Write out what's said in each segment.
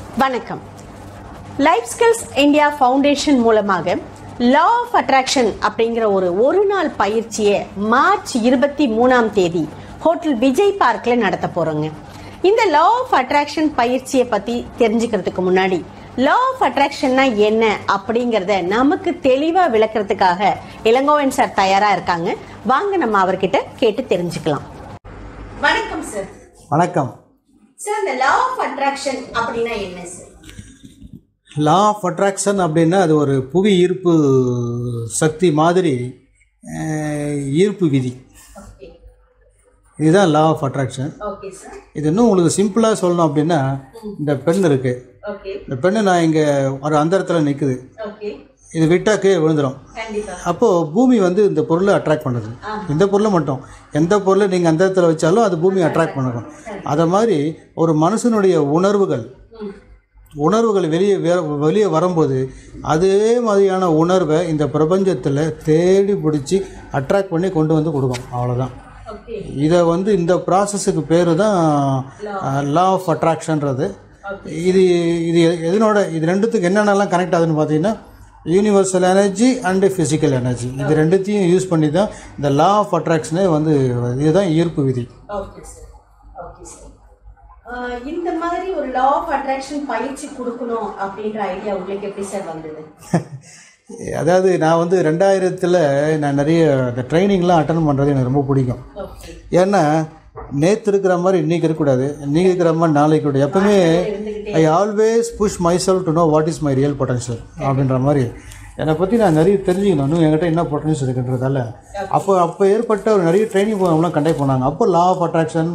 வணக்கம் life skills India foundation மூலமாக லா of attraction அப்படிங்கிற ஒரு ஒரு நாள் பயிற்சியை மார்ச் இருபத்தி மூணாம் தேதி ஹோட்டல் விஜய் பார்க்ல நடத்த போறோங்க இந்த லா ஆஃப் அட்ராக்ஷன் பயிற்சியை பத்தி தெரிஞ்சுக்கிறதுக்கு முன்னாடி லா ஆஃப் அட்ராக்ஷன்னா என்ன அப்படிங்கறத நமக்கு தெளிவா விளக்குறதுக்காக இளங்கோவன் சார் தயாரா இருக்காங்க வாங்க நம்ம அவர்கிட்ட கேட்டு தெரிஞ்சுக்கலாம் வணக்கம் சார் வணக்கம் சார் இந்த லா ஆஃப் அட்ராக்ஷன் அப்படின்னா என்ன சார் லா ஆஃப் அட்ராக்ஷன் அப்படின்னா அது ஒரு புவி ஈர்ப்பு சக்தி மாதிரி அஹ், ஈர்ப்பு விதி ஓகே இதுதான் law of attraction okay sir இது இன்னும் உங்களுக்கு சிம்பிளாக சொல்லணும் அப்படின்னா இந்த பெண் இருக்குது ஓகே இந்த பெண்ணு நான் இங்கே ஒரு அந்தரத்தில் நிற்குது ஓகே இது விட்டால் கீழே விழுந்துடும் கண்டிப்பா அப்போது பூமி வந்து இந்த பொருளை அட்ராக்ட் பண்ணுது இந்த பொருளை மட்டும் எந்த பொருளை நீங்கள் அந்த இடத்துல வச்சாலும் அது பூமி அட்ராக்ட் பண்ணணும் அதை மாதிரி ஒரு மனுஷனுடைய உணர்வுகள் உணர்வுகள் வெளியே வே- வெளியே வரும்போது அதே மாதிரியான உணர்வை இந்த பிரபஞ்சத்தில் தேடி பிடிச்சி அட்ராக்ட் பண்ணி கொண்டு வந்து கொடுக்கும் அவ்வளோதான் ஓகே இதை வந்து இந்த ப்ராசஸுக்கு பேர் தான் லா ஆஃப் அட்ராக்ஷன்றது இது இது எ- எதனோட இது ரெண்டுத்துக்கு என்னென்னலாம் கனெக்ட் ஆகுதுன்னு பார்த்தீங்கன்னா universal energy and physical energy இது ரெண்டுத்தையும் யூஸ் பண்ணி தான் இந்த லா ஆஃப் அட்ராக்ஷனே வந்து இதுதான் ஈர்ப்பு விதி ஓகே சார் ஓகே சார் இந்த மாதிரி ஒரு லா ஆஃப் அட்ராக்ஷன் பயிற்சி கொடுக்கணும் அப்படின்ற ஐடியா உங்களுக்கு எப்படி சார் வந்தது அதாவது நான் வந்து ரெண்டாயிரத்தில் நான் நிறைய இந்த ட்ரைனிங்லாம் அட்டன் பண்ணுறது எனக்கு ரொம்ப பிடிக்கும் ஓகே ஏன்னா நேற்று இருக்கிற மாதிரி இன்றைக்கி இருக்கக்கூடாது இன்றைக்கி இருக்கிற மாதிரி நாளைக்கு கூட எப்பவுமே I always push my self to know what is my real potential அப்படின்ற மாதிரி என்னை பற்றி நான் நிறைய தெரிஞ்சுக்கணும் இன்னும் என்கிட்ட என்ன பொட்டன்ஷியல் இருக்குன்றதால அப்போ அப்போ ஏற்பட்ட ஒரு நிறைய ட்ரைனிங் ப்ரோக்ராம்லாம் கண்டக்ட் பண்ணாங்க அப்போ law of attraction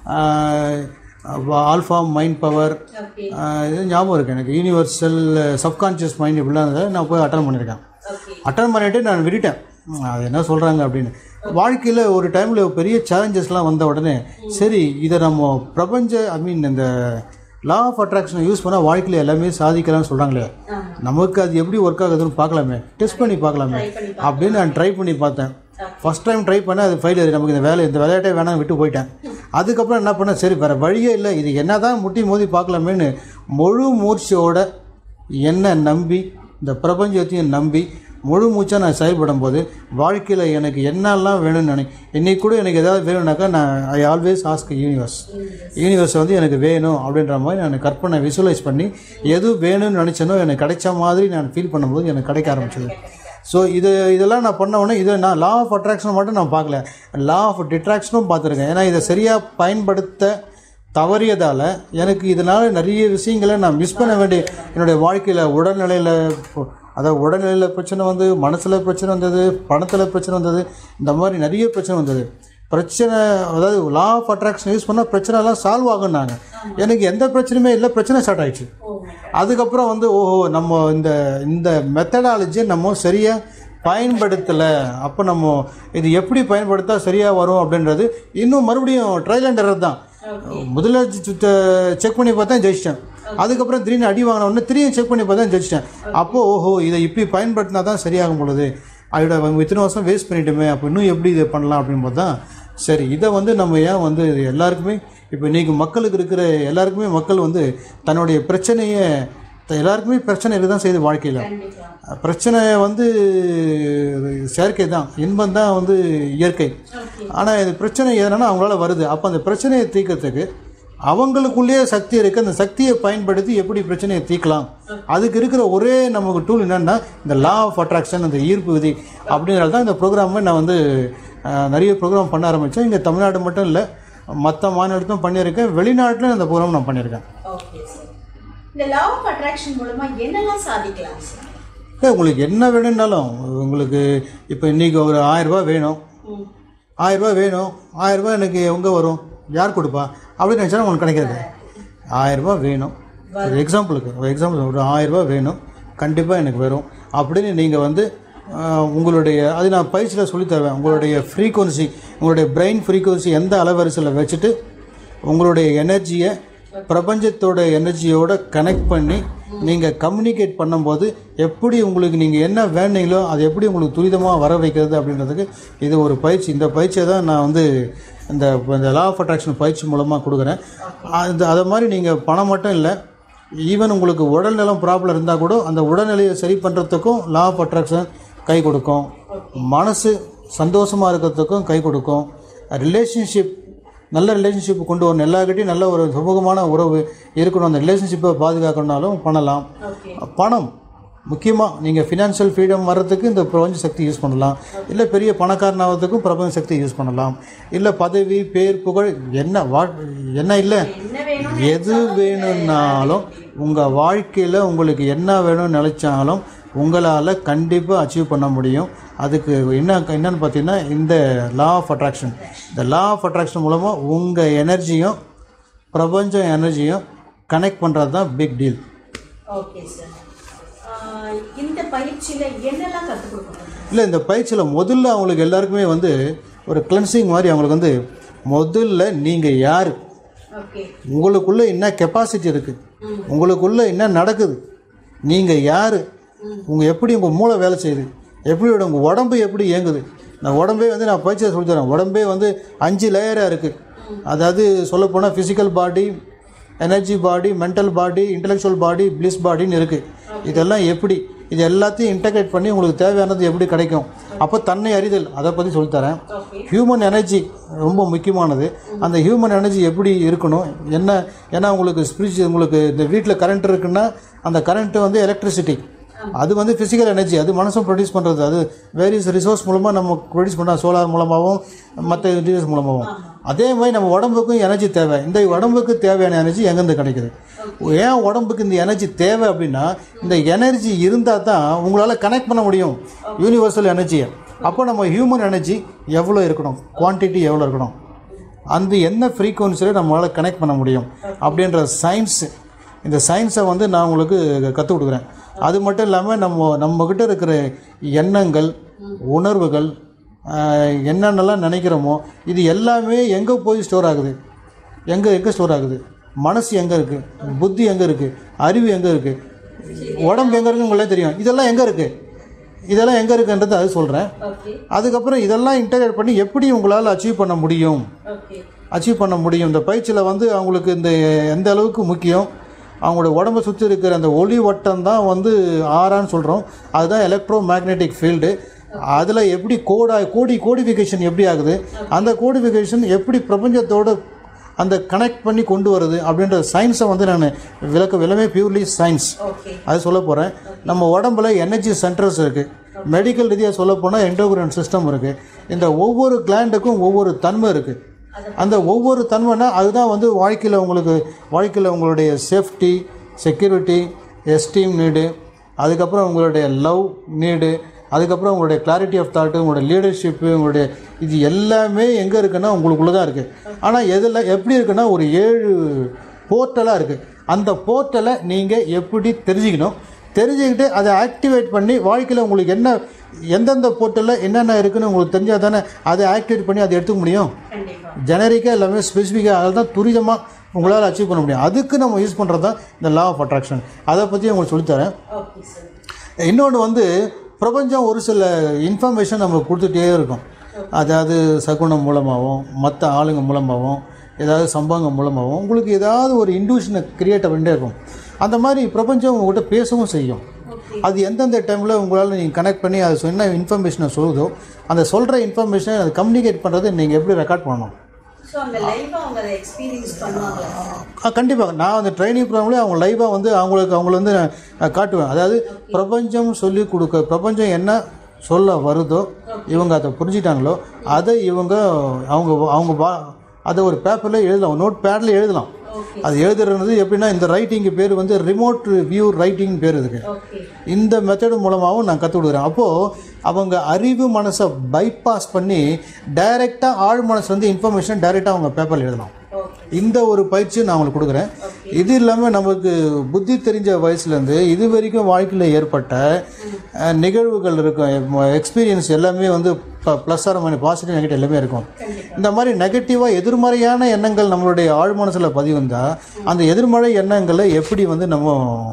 alpha mind power okay இது ஞாபகம் இருக்குது எனக்கு யூனிவர்சல் சப்கான்ஷியஸ் மைண்ட் இப்படிலாம் இருந்ததை நான் போய் அட்டன் பண்ணியிருக்கேன் ஓகே அட்டன் பண்ணிட்டு நான் விட்டுட்டேன் ம், அது என்ன சொல்கிறாங்க அப்படின்னு வாழ்க்கையில் ஒரு டைமில் பெரிய சேலஞ்சஸ்லாம் வந்த உடனே சரி இதை நம்ம பிரபஞ்ச ஐ மீன் இந்த லா ஆஃப் அட்ராக்ஷனை யூஸ் பண்ணால் வாழ்க்கையில் எல்லாமே சாதிக்கலாம்னு சொல்கிறாங்களே நமக்கு அது எப்படி ஒர்க் ஆகுதுன்னு பார்க்கலாமே டெஸ்ட் பண்ணி பார்க்கலாமே அப்படின்னு நான் ட்ரை பண்ணி பார்த்தேன் ஃபஸ்ட் டைம் ட்ரை பண்ணேன் அது ஃபெயிலியர் நமக்கு இந்த வேலை இந்த விளையாட்டே வேணாம் விட்டு போயிட்டேன் அதுக்கப்புறம் என்ன பண்ணேன் சரி வேறு வழியே இல்லை இது என்ன தான் முட்டி மோதி பார்க்கலாமேன்னு முழு மூர்ச்சியோட என்னை நம்பி இந்த பிரபஞ்சத்தையும் நம்பி முழு மூச்சாக நான் செயல்படும் போது வாழ்க்கையில் எனக்கு என்னெல்லாம் வேணும்னு நினை இன்னைக்கு கூட எனக்கு ஏதாவது வேணும்னாக்கா நான் I always ask universe universe வந்து எனக்கு வேணும் அப்படின்ற மாதிரி நான் கற்பனை விசுவலைஸ் பண்ணி எது வேணும்னு நினச்சேனோ எனக்கு கிடைச்ச மாதிரி நான் ஃபீல் பண்ணும்போது எனக்கு கிடைக்க ஆரம்பிச்சது ஸோ இது இதெல்லாம் நான் பண்ண உடனே இதை நான் லா ஆஃப் அட்ராக்ஷன் மட்டும் நான் பார்க்கல லா ஆஃப் டிட்ராக்ஷனும் பார்த்துருக்கேன் ஏன்னா இதை சரியாக பயன்படுத்த தவறியதால் எனக்கு இதனால் நிறைய விஷயங்களை நான் மிஸ் பண்ண வேண்டிய என்னுடைய வாழ்க்கையில் உடல்நிலையில் அதாவது உடல்நிலையில் பிரச்சனை வந்து மனசில் பிரச்சனை வந்தது பணத்தில் பிரச்சனை வந்தது இந்த மாதிரி நிறைய பிரச்சனை வந்தது பிரச்சனை அதாவது லா ஆஃப் அட்ராக்ஷன் யூஸ் பண்ணால் பிரச்சனைலாம் சால்வ் ஆகுன்னாங்க எனக்கு எந்த பிரச்சனையுமே இல்லை பிரச்சனை ஸ்டார்ட் ஆயிடுச்சு அதுக்கப்புறம் வந்து ஓஹோ நம்ம இந்த இந்த மெத்தடாலஜியை நம்ம சரியாக பயன்படுத்தலை அப்போ நம்ம இது எப்படி பயன்படுத்தா சரியாக வரும் அப்படின்றது இன்னும் மறுபடியும் ட்ரையல் அண்ட் எரர் தான் முதல்ல செக் பண்ணி பார்த்தா ஜெயிச்சிட்டேன் அதுக்கப்புறம் திடீர்னு அடி வாங்கின உடனே திரும்பி செக் பண்ணி பார்த்தா ஜெயிச்சிட்டேன் அப்போது ஓஹோ இதை இப்படி பயன்படுத்தினா தான் சரியாகும் பொழுது அதோட இத்தனை வருஷம் வேஸ்ட் பண்ணிட்டோமே அப்போ இன்னும் எப்படி இதை பண்ணலாம் அப்படின்னு பார்த்தா சரி இதை வந்து நம்ம ஏன் வந்து எல்லாருக்குமே இப்போ இன்றைக்கி மக்களுக்கு இருக்கிற எல்லாருக்குமே மக்கள் வந்து தன்னுடைய பிரச்சனையை த- எல்லாருக்குமே பிரச்சனை இருக்க தான் செய்யுது வாழ்க்கையில் பிரச்சனை வந்து செயற்கை தான் இன்பம் தான் வந்து இயற்கை ஆனால் இது பிரச்சனை எதனா அவங்களால வருது அப்போ அந்த பிரச்சனையை தீர்க்கறதுக்கு அவங்களுக்குள்ளேயே சக்தி இருக்குது அந்த சக்தியை பயன்படுத்தி எப்படி பிரச்சனையை தீர்க்கலாம் அதுக்கு இருக்கிற ஒரே நமக்கு டூல் என்னென்னா இந்த லா ஆஃப் அட்ராக்ஷன் அந்த ஈர்ப்பு விதி அப்படிங்கிறது தான் இந்த ப்ரோக்ராமை நான் வந்து அஹ், நிறைய ப்ரோக்ராம் பண்ண ஆரம்பித்தேன் இங்கே தமிழ்நாடு மட்டும் இல்லை மற்ற மாநிலத்தும் பண்ணியிருக்கேன் வெளிநாட்டிலும் இந்த ப்ரோக்ராம் நான் பண்ணியிருக்கேன் ஓகே சார் இந்த லா ஆஃப் அட்ராக்ஷன் மூலமா என்னெல்லாம் சாதிக்கலாம் சார் ஏ, உங்களுக்கு என்ன வேணும்னாலும் உங்களுக்கு இப்போ இன்றைக்கி ஒரு ஆயிரரூபா வேணும் ஆயிரரூபா வேணும் ஆயிரரூபா எனக்கு எங்கே வரும் யார் கொடுப்பா அப்படின்னு நினச்சா உங்களுக்கு கிடைக்காது ஆயிரரூபா வேணும் ஒரு எக்ஸாம்பிளுக்கு ஒரு எக்ஸாம்பிள் ஒரு ஆயிரரூபா வேணும் கண்டிப்பாக எனக்கு வரும் அப்படின்னு நீங்கள் வந்து ஆஹ், உங்களுடைய அது நான் பயிற்சியில் சொல்லித் தருவேன் உங்களுடைய ஃப்ரீக்குவன்சி உங்களுடைய பிரெயின் ஃப்ரீக்குவன்சி எந்த அலைவரிசையில் வச்சுட்டு உங்களுடைய எனர்ஜியை பிரபஞ்சத்தோட எனர்ஜியோட கனெக்ட் பண்ணி நீங்கள் கம்யூனிகேட் பண்ணும்போது எப்படி உங்களுக்கு நீங்கள் என்ன வேணுங்களோ அது எப்படி உங்களுக்கு துரிதமாக வர வைக்கிறது அப்படின்றதுக்கு இது ஒரு பயிற்சி இந்த பயிற்சியை தான் நான் வந்து இந்த இந்த லா ஆஃப் அட்ராக்ஷன் பயிற்சி மூலமாக கொடுக்குறேன் அது அதை மாதிரி நீங்கள் பணம் மட்டும் இல்லை ஈவன் உங்களுக்கு உடல்நலம் ப்ராப்ளம் இருந்தால் கூட அந்த உடல்நிலையை சரி பண்ணுறதுக்கும் லா ஆஃப் அட்ராக்ஷன் கை கொடுக்கும் மனசு சந்தோஷமாக இருக்கிறதுக்கும் கை கொடுக்கும் ரிலேஷன்ஷிப் நல்ல ரிலேஷன்ஷிப் கொண்டு வரணும் எல்லாருக்கிட்டையும் நல்ல ஒரு சுமூகமான உறவு இருக்கணும் அந்த ரிலேஷன்ஷிப்பை பாதுகாக்கணும்னாலும் பண்ணலாம் பணம் முக்கியமாக நீங்கள் ஃபினான்ஷியல் ஃப்ரீடம் வர்றதுக்கு இந்த பிரபஞ்ச சக்தி யூஸ் பண்ணலாம் இல்லை பெரிய பணக்காரன் ஆகிறதுக்கும் பிரபஞ்ச சக்தி யூஸ் பண்ணலாம் இல்லை பதவி பேர் புகழ் என்ன வா என்ன இல்லை எது வேணும்னாலும் உங்கள் வாழ்க்கையில் உங்களுக்கு என்ன வேணும்னு நினச்சாலும் உங்களால் கண்டிப்பாக அச்சீவ் பண்ண முடியும் அதுக்கு என்ன என்னன்னு பார்த்தீங்கன்னா இந்த லா ஆஃப் அட்ராக்ஷன் இந்த லா ஆஃப் அட்ராக்ஷன் மூலமாக உங்கள் எனர்ஜியும் பிரபஞ்சம் எனர்ஜியும் கனெக்ட் பண்ணுறது தான் பிக் டீல் ஓகே சார் இந்த பயிற்சியில என்னெல்லாம் கற்றுக் கொடுக்கணும் இல்லை இந்த பயிற்சியில் முதல்ல அவங்களுக்கு எல்லாருக்குமே வந்து ஒரு கிளென்சிங் மாதிரி அவங்களுக்கு வந்து முதல்ல நீங்கள் யார் ஓகே உங்களுக்குள்ளே என்ன கெப்பாசிட்டி இருக்குது உங்களுக்குள்ளே என்ன நடக்குது நீங்கள் யார் உங்கள் எப்படி உங்கள் மூளை வேலை செய்யுது எப்படி உங்கள் உடம்பு எப்படி இயங்குது நான் உடம்பே வந்து நான் பயிற்சியை சொல்லி தரேன் உடம்பே வந்து அஞ்சு லேயராக இருக்குது அதாவது சொல்லப்போனால் physical body energy body mental body intellectual body bliss பாடின்னு இருக்குது இதெல்லாம் எப்படி இது எல்லாத்தையும் இன்டகிரேட் பண்ணி உங்களுக்கு தேவையானது எப்படி கிடைக்கும் அப்போ தன்னை அறிதல் அதை பற்றி சொல்லித்தரேன் ஹியூமன் எனர்ஜி ரொம்ப முக்கியமானது அந்த ஹியூமன் எனர்ஜி எப்படி இருக்கணும் என்ன ஏன்னா உங்களுக்கு ஸ்பிரிச்சு உங்களுக்கு இந்த வீட்டில் கரண்ட் இருக்குன்னா அந்த கரண்ட்டு வந்து எலக்ட்ரிசிட்டி அது வந்து ஃபிசிக்கல் எனர்ஜி அது மனசும் ப்ரொடியூஸ் பண்ணுறது அது வேரியஸ் ரிசோர்ஸ் மூலமாக நம்ம ப்ரொடியூஸ் பண்ணலாம் சோலார் மூலமாகவும் மற்ற ரிசோர்ஸ் மூலமாகவும் அதே மாதிரி நம்ம உடம்புக்கும் எனர்ஜி தேவை இந்த உடம்புக்கு தேவையான எனர்ஜி எங்கேருந்து கிடைக்குது ஏன் உடம்புக்கு இந்த எனர்ஜி தேவை அப்படின்னா இந்த எனர்ஜி இருந்தால் தான் உங்களால் கனெக்ட் பண்ண முடியும் யூனிவர்சல் எனர்ஜியை அப்போ நம்ம ஹியூமன் எனர்ஜி எவ்வளோ இருக்கணும் குவான்டிட்டி எவ்வளோ இருக்கணும் அந்த என்ன ஃப்ரீக்குவன்சியில் நம்மளால் கனெக்ட் பண்ண முடியும் அப்படின்ற சயின்ஸ் இந்த சயின்ஸை வந்து நான் உங்களுக்கு கற்றுக் கொடுக்குறேன் அது மட்டும் இல்லாமல் நம்ம நம்மக்கிட்ட இருக்கிற எண்ணங்கள் உணர்வுகள் ஆஹ், என்னென்னலாம் நினைக்கிறோமோ இது எல்லாமே எங்கே போய் ஸ்டோர் ஆகுது எங்கே எங்கே ஸ்டோர் ஆகுது மனசு எங்கே இருக்குது புத்தி எங்கே இருக்குது அறிவு எங்கே இருக்குது உடம்பு எங்கே இருக்குன்னு உங்களே தெரியும் இதெல்லாம் எங்கே இருக்குது இதெல்லாம் எங்கே இருக்குன்றது அது சொல்கிறேன் ஓகே அதுக்கப்புறம் இதெல்லாம் இன்டகிரேட் பண்ணி எப்படி உங்களால் அச்சீவ் பண்ண முடியும் ஓகே அச்சீவ் பண்ண முடியும் இந்த பயிற்சியில் வந்து அவங்களுக்கு இந்த எந்த அளவுக்கு முக்கியம் அவங்களோட உடம்பை சுற்றி இருக்கிற அந்த ஒளி வட்டம் தான் வந்து ஆறான்னு சொல்கிறோம் அதுதான் எலக்ட்ரோ மேக்னெட்டிக் ஃபீல்டு அதில் எப்படி கோடா கோடி கோடிஃபிகேஷன் எப்படி ஆகுது அந்த கோடிஃபிகேஷன் எப்படி பிரபஞ்சத்தோட அந்த கனெக்ட் பண்ணி கொண்டு வருது அப்படின்ற சயின்ஸை வந்து நான் விளக்க விளமே பியூர்லி சயின்ஸ் ஓகே அது சொல்ல போகிறேன் நம்ம உடம்புல எனர்ஜி சென்டர்ஸ் இருக்குது மெடிக்கல் ரீதியாக சொல்ல போனால் என்டோகிரன் சிஸ்டம் இருக்குது இந்த ஒவ்வொரு கிளாண்டுக்கும் ஒவ்வொரு தன்மை இருக்குது அந்த ஒவ்வொரு தன்மைனா அதுதான் வந்து வாழ்க்கையில் உங்களுக்கு வாழ்க்கையில் உங்களுடைய சேஃப்டி செக்யூரிட்டி எஸ்டீம் நீடு அதுக்கப்புறம் உங்களுடைய லவ் நீடு அதுக்கப்புறம் உங்களுடைய கிளாரிட்டி ஆஃப் தாட்டு உங்களுடைய லீடர்ஷிப்பு உங்களுடைய இது எல்லாமே எங்கே இருக்குன்னா உங்களுக்குள்ளே தான் இருக்குது ஆனால் எதில் எப்படி இருக்குன்னா ஒரு ஏழு போர்ட்டலாக இருக்குது அந்த போர்ட்டலை நீங்கள் எப்படி தெரிஞ்சுக்கணும் தெரிஞ்சுக்கிட்டு அதை ஆக்டிவேட் பண்ணி வாழ்க்கையில் உங்களுக்கு என்ன எந்தெந்த போர்ட்டலில் என்னென்ன இருக்குன்னு உங்களுக்கு தெரிஞ்சால் தானே அதை ஆக்டிவேட் பண்ணி அதை எடுத்துக்க முடியும் கண்டிப்பா ஜெனரிக்காக எல்லாமே ஸ்பெசிஃபிக்காக அதில் தான் துரிதமாக உங்களால் அச்சீவ் பண்ண முடியும் அதுக்கு நம்ம யூஸ் பண்ணுறது தான் இந்த லா ஆஃப் அட்ராக்ஷன் அதை பற்றி உங்களுக்கு சொல்லித்தரேன் ஓகே சார் இன்னொன்று வந்து பிரபஞ்சம் ஒரு சில இன்ஃபர்மேஷன் நமக்கு கொடுத்துட்டே இருக்கும் அதாவது சகுனம் மூலமாகவும் மற்ற ஆளுங்க மூலமாகவும் ஏதாவது சம்பவங்கள் மூலமாகவும் உங்களுக்கு ஏதாவது ஒரு இன்டியூஷனை கிரியேட் பண்ணிட்டே இருக்கும் அந்த மாதிரி பிரபஞ்சம் உங்கள்கிட்ட பேசவும் செய்யும் அது எந்தெந்த டைமில் உங்களால் நீங்கள் கனெக்ட் பண்ணி அது சொன்ன இன்ஃபர்மேஷனை சொல்லுதோ அந்த சொல்கிற இன்ஃபர்மேஷனை அதை கம்யூனிகேட் பண்ணுறது நீங்கள் எப்படி ரெக்கார்ட் பண்ணணும் ஸோ அங்கே லைவாக அவங்க அதை எக்ஸ்பீரியன்ஸ் பண்ணுவாங்களா ஆ, கண்டிப்பாக நான் அந்த ட்ரைனிங் ப்ரோக்ராம்லேயே அவங்க லைவாக வந்து அவங்களுக்கு அவங்கள வந்து நான் காட்டுவேன் அதாவது பிரபஞ்சம் சொல்லி கொடுக்க பிரபஞ்சம் என்ன சொல்ல வருதோ இவங்க அதை புரிஞ்சிட்டாங்களோ அதை இவங்க அவங்க அவங்க வா அதை ஒரு பேப்பரில் எழுதலாம் நோட் பேடில் எழுதலாம் அது எழுதுறது எப்படின்னா இந்த ரைட்டிங்கு பேர் வந்து ரிமோட் வியூ ரைட்டிங் பேர் இதுக்கு ஓகே இந்த மெத்தடு மூலமாகவும் நான் கற்றுக் கொடுக்குறேன் அப்போது அவங்க அறிவு மனசை பைபாஸ் பண்ணி டைரெக்டாக ஆழ் மனசு வந்து இன்ஃபர்மேஷன் டைரெக்டாக அவங்க பேப்பரில் எழுதலாம் ஓகே இந்த ஒரு பயிற்சியை நான் உங்களுக்கு கொடுக்குறேன் இது இல்லாமல் நமக்கு புத்தி தெரிஞ்ச வயசுலேருந்து இது வரைக்கும் வாழ்க்கையில் ஏற்பட்ட அஹ், நிகழ்வுகள் இருக்கும் எக்ஸ்பீரியன்ஸ் எல்லாமே வந்து plus or minus positive negative எல்லாமே இருக்கும் இந்த மாதிரி நெகட்டிவாக எதிர்மறையான எண்ணங்கள் நம்மளுடைய ஆழ் மனசில் பதிவந்தால் அந்த எதிர்மறை எண்ணங்களை எப்படி வந்து நம்ம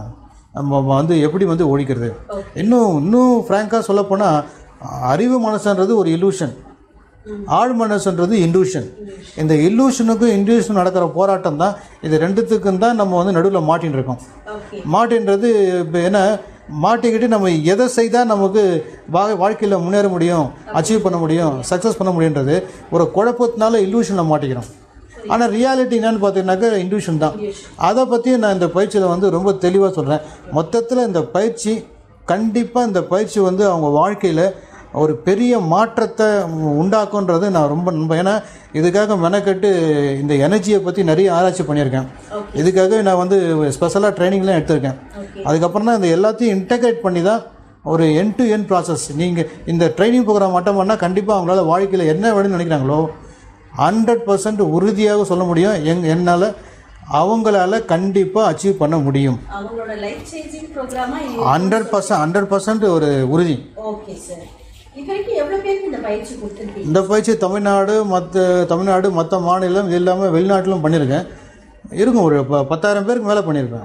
நம்ம வந்து எப்படி வந்து ஒழிக்கிறது இன்னும் இன்னும் ஃப்ராங்காக சொல்லப்போனால் அறிவு மனசுன்றது ஒரு இலூஷன் ஆழ்மனசுன்றது இல்யூஷன் இந்த இல்லூஷனுக்கும் இன்டியூஷன் நடக்கிற போராட்டம் தான் இது ரெண்டுத்துக்கும் தான் நம்ம வந்து நடுவில் மாட்டின்னு இருக்கோம் ஓகே மாட்டின்றது இப்போ என்ன மாட்டிக்கிட்டு நம்ம எதை செய்தால் நமக்கு வா வாழ்க்கையில் முன்னேற முடியும் அச்சீவ் பண்ண முடியும் சக்ஸஸ் பண்ண முடியுன்றது ஒரு குழப்பத்தினால இல்லூஷனில் மாட்டிக்கிறோம் ஆனால் ரியாலிட்டி என்னன்னு பார்த்தீங்கன்னாக்கா இன்டியூஷன் தான் அதை பற்றி நான் இந்த பயிற்சியில் வந்து ரொம்ப தெளிவாக சொல்கிறேன் மொத்தத்தில் இந்த பயிற்சி கண்டிப்பாக இந்த பயிற்சி வந்து அவங்க வாழ்க்கையில் ஒரு பெரிய மாற்றத்தை உண்டாக்குன்றது நான் ரொம்ப நம்புறேன் ஏன்னா இதுக்காக மெனக்கட்டு இந்த எனர்ஜியை பற்றி நிறைய ஆராய்ச்சி பண்ணியிருக்கேன் இதுக்காக நான் வந்து ஸ்பெஷலாக ட்ரைனிங்லாம் எடுத்திருக்கேன் அதுக்கப்புறம் தான் இந்த எல்லாத்தையும் இன்டகிரேட் பண்ணி தான் ஒரு என் டு என் ப்ராசஸ் நீங்கள் இந்த ட்ரைனிங் ப்ரோக்ராம் மட்டும் பண்ணால் கண்டிப்பாக அவங்களால வாழ்க்கையில் என்ன வேணும்னு நினைக்கிறாங்களோ ஹண்ட்ரட் பர்சன்ட் உறுதியாக சொல்ல முடியும் எங் என்னால் அவங்களால கண்டிப்பாக அச்சீவ் பண்ண முடியும் அவங்களோட லைஃப் சேஞ்சிங் ப்ரோக்ராமா ஹண்ட்ரட் பர்சன்ட் ஹண்ட்ரட் பர்சன்ட் ஒரு உறுதி ஓகே சார் இது வரைக்கும் எவ்வளவு பேருக்கு இந்த பயிற்சி கொடுத்துருக்கீங்க இந்த பயிற்சி தமிழ்நாடு மற்ற தமிழ்நாடு மற்ற மாநிலம் இது இல்லாமல் வெளிநாட்டிலும் பண்ணியிருக்கேன் இருக்கும் ஒரு ப பத்தாயிரம் பேருக்கு மேலே பண்ணியிருக்கேன்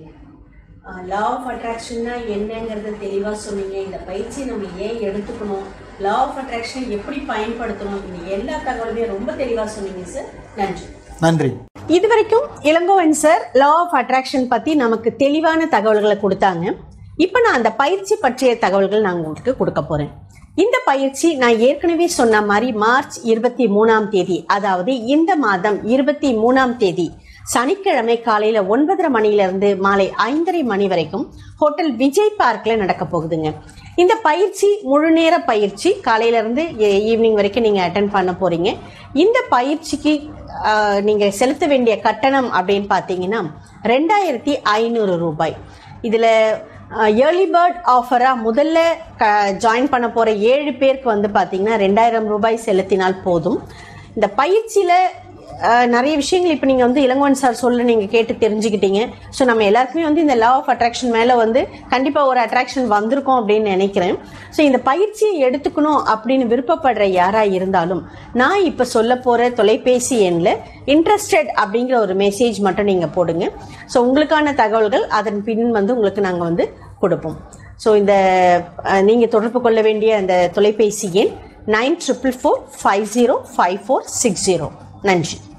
லா ஆஃப் அட்ராக்ஷன்னா என்னங்கிறத தெளிவாக சொன்னீங்க இந்த பயிற்சி நம்ம ஏன் எடுத்துக்கணும் லா ஆஃப் அட்ராக்ஷனை எப்படி பயன்படுத்தணும் இந்த எல்லா தகவலுமே ரொம்ப தெளிவாக சொன்னீங்க சார் நன்றி நன்றி இதுவரைக்கும் Ilangovan sir law of attraction பற்றி நமக்கு தெளிவான தகவல்களை கொடுத்தாங்க இப்போ நான் அந்த பயிற்சி பற்றிய தகவல்கள் நான் உங்களுக்கு கொடுக்க போகிறேன் இந்த பயிற்சி நான் ஏற்கனவே சொன்ன மாதிரி மார்ச் இருபத்தி மூணாம் தேதி அதாவது இந்த மாதம் இருபத்தி மூணாம் தேதி சனிக்கிழமை காலையில ஒன்பதரை மணியிலிருந்து மாலை ஐந்தரை மணி வரைக்கும் ஹோட்டல் விஜய் பார்க்ல நடக்க போகுதுங்க இந்த பயிற்சி முழு நேர பயிற்சி காலையில இருந்து ஈவினிங் வரைக்கும் நீங்க அட்டன் பண்ண போறீங்க இந்த பயிற்சிக்கு ஆஹ், நீங்க செலுத்த வேண்டிய கட்டணம் அப்படின்னு பார்த்தீங்கன்னா ரெண்டாயிரத்தி ஐநூறு ரூபாய் இதுல ஏர்லி பேர்ட் ஆஃபராக முதல்ல க ஜாயின் பண்ண போகிற ஏழு பேருக்கு வந்து பார்த்தீங்கன்னா ரெண்டாயிரம் ரூபாய் செலுத்தினால் போதும் இந்த பயிற்சியில் நிறைய விஷயங்கள் இப்போ நீங்கள் வந்து இளங்கோவன் சார் சொல்ல நீங்கள் கேட்டு தெரிஞ்சுக்கிட்டீங்க ஸோ நம்ம எல்லாருக்குமே வந்து இந்த லா ஆஃப் அட்ராக்ஷன் மேலே வந்து கண்டிப்பாக ஒரு அட்ராக்ஷன் வந்திருக்கும் அப்படின்னு நினைக்கிறேன் ஸோ இந்த பயிற்சியை எடுத்துக்கணும் அப்படின்னு விருப்பப்படுற யாராக இருந்தாலும் நான் இப்போ சொல்ல போகிற தொலைபேசி எண்ணில் இன்ட்ரெஸ்டட் அப்படிங்கிற ஒரு மெசேஜ் மட்டும் நீங்கள் போடுங்க ஸோ உங்களுக்கான தகவல்கள் அதன் பின் வந்து உங்களுக்கு நாங்கள் வந்து கொடுப்போம் ஸோ இந்த நீங்கள் தொடர்பு கொள்ள வேண்டிய அந்த தொலைபேசி எண் nine triple four five zero five four six zero நன்றி